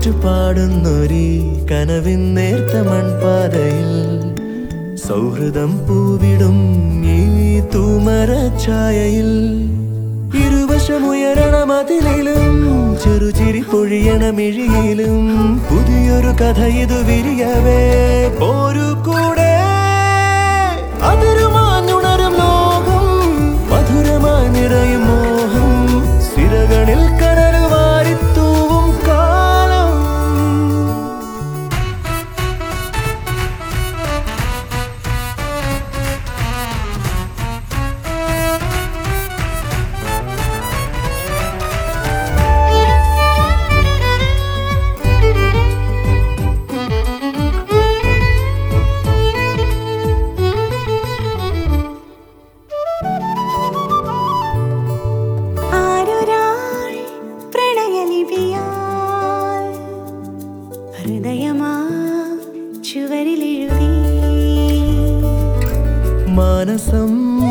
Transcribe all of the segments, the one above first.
കാറ്റുപാടുന്നൊരീ കനവിൻ നേർത്ത മൺപാതയിൽ സൗഹൃദം പൂവിടും ഈ തൂമരഛായയിൽ ഇരുവശമുയരണ മതിലിലും ചെറുചിരി പൊഴിയണ മിഴിയിലും പുതിയൊരു കഥ ഇത് വിരിയവേ പോരു കൂടെ അതിരുമാഞ്ഞുണരും ലോകം മധുരമായി നിറയും മോഹം സിരകളിൽ കനൽ വാരിത്തൂവും കാലം ആരൊരാൾ പ്രണയലിപിയാൽ ഹൃദയമാ ചുവരിലെഴുതി മാനസം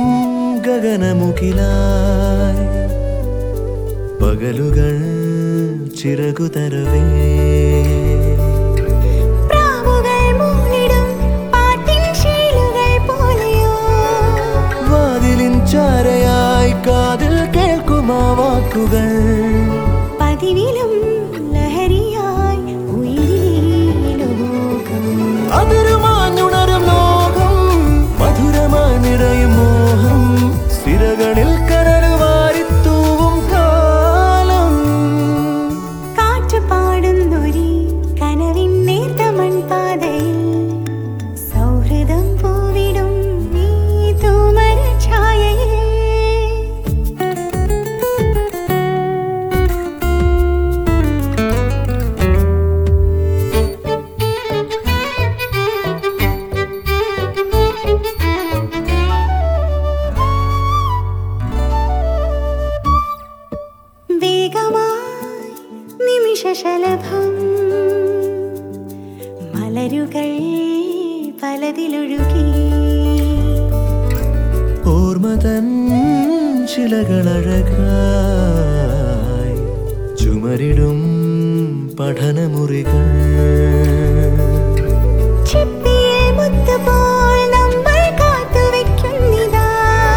ഗഗനമുഖിലായി പകലുകൾ ചിറകുതരവേ പ്രാവുകൾ മൂളിടും പാട്ടിൻ ശീലുകൾ പോലെയോ വാതിലിൻ ചാരയായി കാതിൽ കേൾക്കുമാ വാക്കുകൾ പതിവിലും ലഹരിയായി ഉയരിലേ ലോകം അതിരുമാഞ്ഞുണരും ലോകം മധുരമായി നിറയും മോഹം സിരകളിൽ കനൽ വാരിത്തൂവും കാലം കാറ്റ് പാടുന്നൊരി കനവിൻ നേർത്ത മൺപാതയിൽ സൗഹൃദം പൂവിടും ഈ തൂമര ഛായയിൽ വേഗമായി നിമിഷശലഭം മലരുകൾ പലതിലൊഴുകി ഓർമ്മതൻ ശിലകളഴകായി ചുമരിടും പഠനമുറികൾ ചിപ്പിയെ മുത്തുപോൽ നമ്മൾ കാത്തുവെക്കുന്നിതാ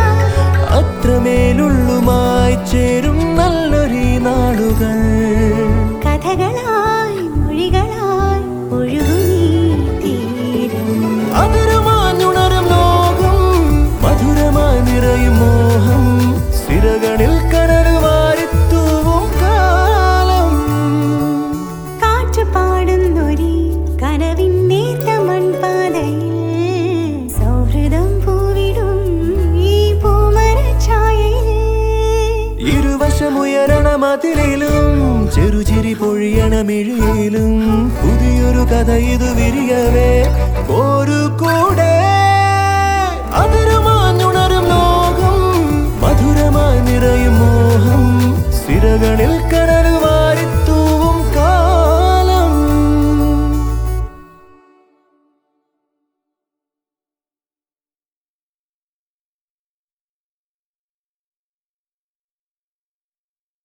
അത്രമേലുള്ളുമായി ചേരും നല്ലൊരു നാളുകൾ കഥകളായി മൊഴികളായി ഒഴുകുന്നീ തീരം അതിരുമാഞ്ഞുണരും ലോകം മധുരമായി നിറയും മോഹം സിരകളിൽ കനൽ വാരിത്തൂവും കാലം കാറ്റ് പാടുന്നൊരി കനവിൻ നേർത്ത മൺപാതയിൽ സൗഹൃദം പൂവിടും ഈ പൂമര ഛായയിൽ ഇരുവശമുയരണ മതിലിലും ചെറുചിരി പൊഴിയണ മിഴിയിലും പുതിയൊരു കഥ ഇത് വിരിയവേ ഒരു കൂടെ